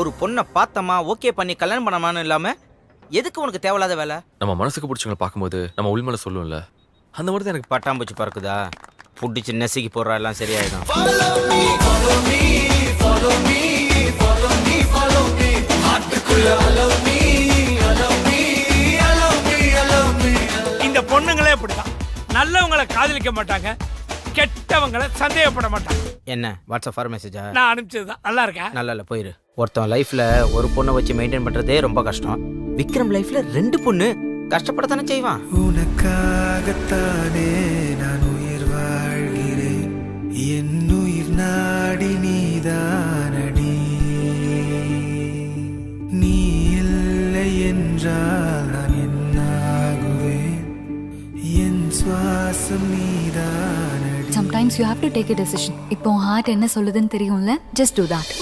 ஒரு பொண்ணை பார்த்தமா ஓகே பண்ணி கல்யாணம் பண்ணமான்னு இல்லாம எதுக்கு உனக்கு தேவையில்லாத வேலை நம்ம மனசுக்கு பிடிச்சவங்களை பார்க்கும்போது நம்ம உள்மலை சொல்லுவோம்ல அந்த மாதிரி தான் எனக்கு பட்டாம்பூச்சி பறக்குதா புடிச்சு நெசுக்கி போடுறா எல்லாம் சரியாயிடும் இந்த பொண்ணுங்களே இப்படிதான் நல்லவங்களை காதலிக்க மாட்டாங்க கெட்டவங்களை சந்தேகப்பட மாட்டாங்க என்ன வாட்ஸ்அப் ஃபார் மெசேஜா நான் அனுப்பிச்சதுதான் நல்லா இருக்கா நல்லா இல்ல போயிரு ஒருத்தன் லைஃப்ல ஒரு பொண்ணை வச்சு மெயின்டைன் பண்றதே ரொம்ப கஷ்டம் விக்ரம் லைஃப்ல ரெண்டு பொண்ணு கஷ்டப்படத்தானே செய்வான் உனக்காகத்தானே நான் உயிர் வாழ்கிறேன் என் உயிர் நாடி நீதானடி நீ இல்லை என்றால் நான் என்னாகுவேன் என் சுவாசம் நீதானடி sometimes you have to take a decision இப்போ ஹார்ட் என்ன சொல்லுதுன்னு தெரியும்ல ஜஸ்ட் டூ தட்